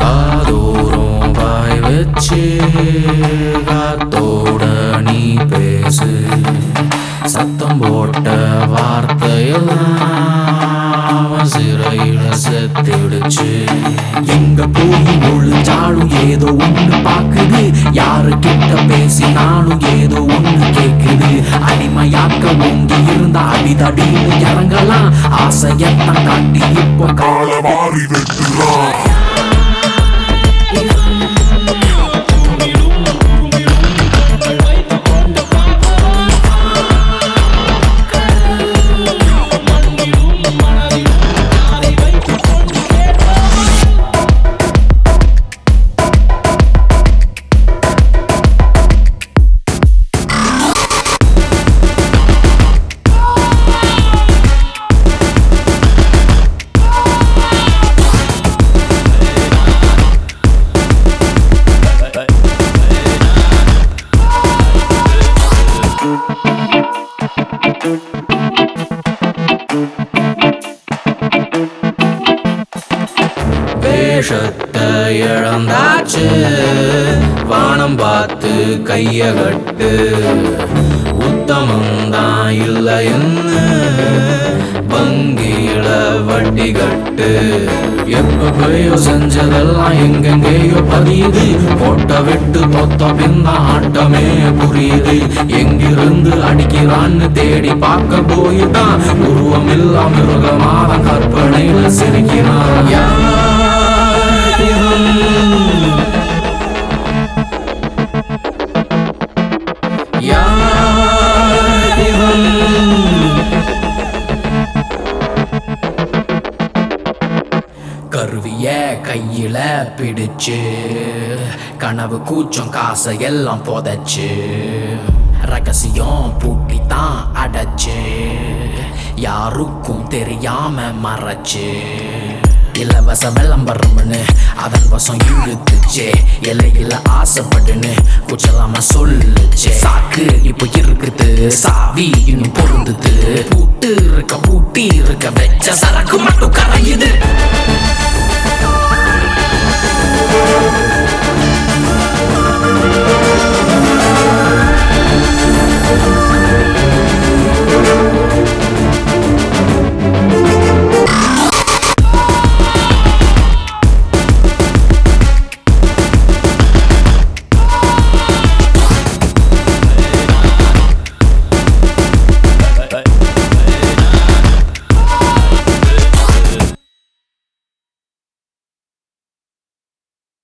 காதோறும் வாய் வச்சு காத்தோட நீ பேசு சத்தம் போட்ட வார்த்தையெல்லாம் அவன் சிறையில செத்திடுச்சு எங்க போய் ஒழிஞ்சாலும் ஏதோ ஒண்ணு பாக்குது யாரு கிட்ட பேசினாலும் ஏதோ ஒண்ணு கேக்குது அடிமையாக்க ஓங்கி இருந்தா அடிதடின்னு இறங்கலாம் ஆசையத்தான் காட்டி இப்ப கால மாறி வெட்டுறான் வேஷத்தை இழந்தாச்சு வானம் பார்த்து கைய கட்டு உத்தமந்தான் இல்லைன்னு வங்கியில வட்டி கட்டு எப்பயோ செஞ்சதெல்லாம் எங்கெங்கேயோ பதியுது போட்ட விட்டு தொத்த பின்ன ஆட்டமே புரியுது எங்கிருந்து அடிக்கிறான்னு தேடி பார்க்க போய்தான் உருவம் இல்லா மிருகமாதான் கற்பனையில சிரிக்கிறான் யார் இவன்? யார் இவன்? கருவிய கையில பிடிச்சு கனவு கூச்சம் காசை எல்லாம் புதைச்சு ரகசியம் பூட்டி தான் அடைச்சு யாருக்கும் தெரியாம மறைச்சு இலவச விளம்பரம்னு அதன் வசம் இழுத்துச்சே இலையில ஆசைப்படுன்னு குச்சலாம சொல்லுச்சே சாக்கு இப்ப இருக்குது சாவி இன்னும் பொருந்துது பூட்டு இருக்க பூட்டி இருக்க வச்ச சரக்கு மட்டும் கரையுது